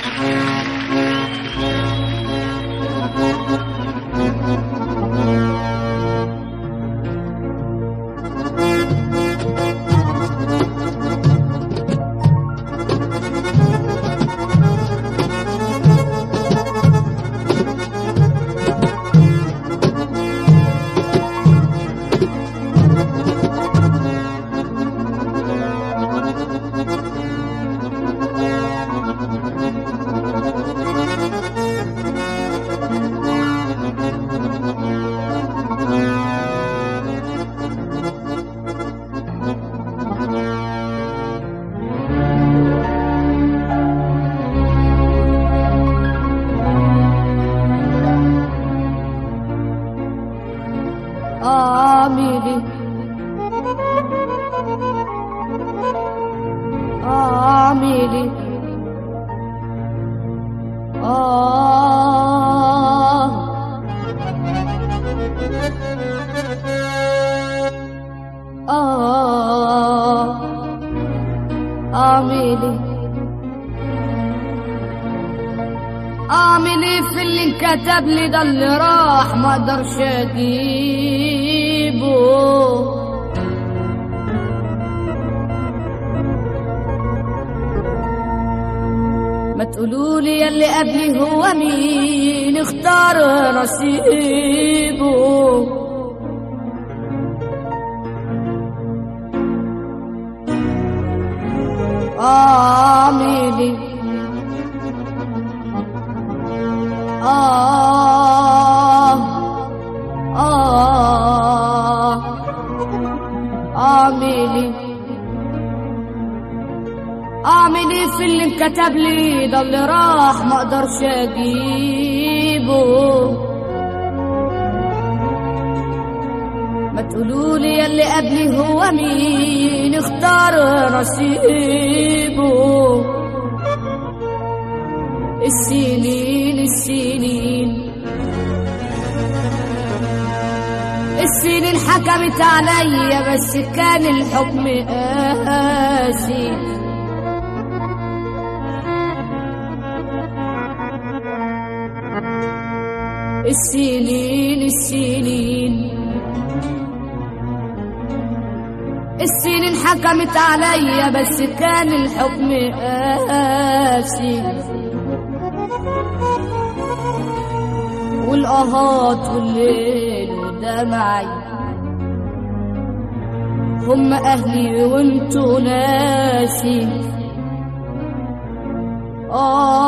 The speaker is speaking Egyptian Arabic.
عاملي عاملي آه آه عاملي عاملي في اللي انكتب لي ده اللي راح ما اقدرش اجيبه ما تقولوا لي اللي قبلي هو مين اختار نصيبه عاملي آه آه عاملي اعملي في اللي انكتب لي ده اللي راح ما اقدرش اجيبه ما تقولوا لي اللي قبلي هو مين اختار نصيبه السنين السنين السنين حكمت عليا بس كان الحكم قاسي السنين السنين السنين حكمت عليا بس كان الحكم قاسي والقهات والليل ودمعي هم اهلي وانتوا ناسي آه